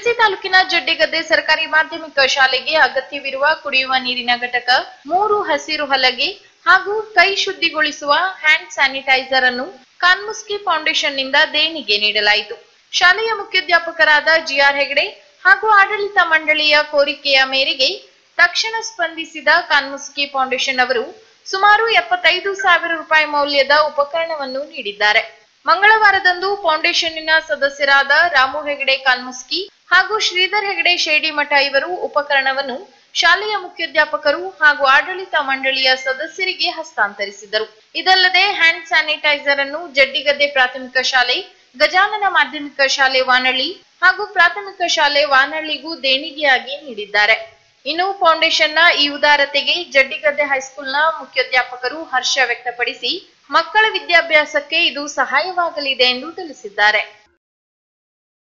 ಶಿರಸಿ ತಾಲೂಕಿನ ಜಡ್ಡಿಗದ್ದೆ ಸರ್ಕಾರಿ ಮಾಧ್ಯಮಿಕ ಶಾಲೆಗೆ ಅಗತ್ಯವಿರುವ ಕುಡಿಯುವ ನೀರಿನ ಘಟಕ ಮೂರು ಹಸಿರು ಹಲಗೆ ಹಾಗೂ ಕೈ ಶುದ್ಧಿಗೊಳಿಸುವ ಹ್ಯಾಂಡ್ ಸ್ಯಾನಿಟೈಸರ್ ಅನ್ನು ಕಾನ್ಮುಸ್ಕಿ ಫೌಂಡೇಶನ್ ನಿಂದ ದೇಣಿಗೆ ನೀಡಲಾಯಿತು ಶಾಲೆಯ ಮುಖ್ಯಾಧ್ಯಾಪಕರಾದ ಜಿಆರ್ ಹೆಗಡೆ ಹಾಗೂ ಆಡಳಿತ ಮಂಡಳಿಯ ಕೋರಿಕೆಯ ಮೇರೆಗೆ ತಕ್ಷಣ ಸ್ಪಂದಿಸಿದ ಕಾನ್ಮುಸ್ಕಿ ಫೌಂಡೇಶನ್ ಅವರು ಸುಮಾರು ಎಪ್ಪತ್ತೈದು ಸಾವಿರ ರೂಪಾಯಿ ಮೌಲ್ಯದ ಉಪಕರಣವನ್ನು ನೀಡಿದ್ದಾರೆ ಮಂಗಳವಾರದಂದು ಫೌಂಡೇಶನ್ನಿನ ಸದಸ್ಯರಾದ ರಾಮು ಹೆಗಡೆ ಕಾನ್ಮುಸ್ಕಿ ಹಾಗೂ ಶ್ರೀಧರ್ ಹೆಗಡೆ ಶೇಡಿಮಠ ಇವರು ಉಪಕರಣವನ್ನು ಶಾಲೆಯ ಮುಖ್ಯಾಧ್ಯಾಪಕರು ಹಾಗೂ ಆಡಳಿತ ಮಂಡಳಿಯ ಸದಸ್ಯರಿಗೆ ಹಸ್ತಾಂತರಿಸಿದರು ಇದಲ್ಲದೆ ಹ್ಯಾಂಡ್ ಸ್ಯಾನಿಟೈಸರ್ ಅನ್ನು ಜಡ್ಡಿಗದ್ದೆ ಪ್ರಾಥಮಿಕ ಶಾಲೆ ಗಜಾನನ ಮಾಧ್ಯಮಿಕ ಶಾಲೆ ವಾನಳ್ಳಿ ಹಾಗೂ ಪ್ರಾಥಮಿಕ ಶಾಲೆ ವಾನಳ್ಳಿಗೂ ದೇಣಿಗೆಯಾಗಿ ನೀಡಿದ್ದಾರೆ ಇನ್ನು ಫೌಂಡೇಶನ್ನ ಈ ಉದಾರತೆಗೆ ಜಡ್ಡಿಗದ್ದೆ ಹೈಸ್ಕೂಲ್ನ ಮುಖ್ಯಾಧ್ಯಾಪಕರು ಹರ್ಷ ವ್ಯಕ್ತಪಡಿಸಿ ಮಕ್ಕಳ ವಿದ್ಯಾಭ್ಯಾಸಕ್ಕೆ ಇದು ಸಹಾಯವಾಗಲಿದೆ ಎಂದು ತಿಳಿಸಿದ್ದಾರೆ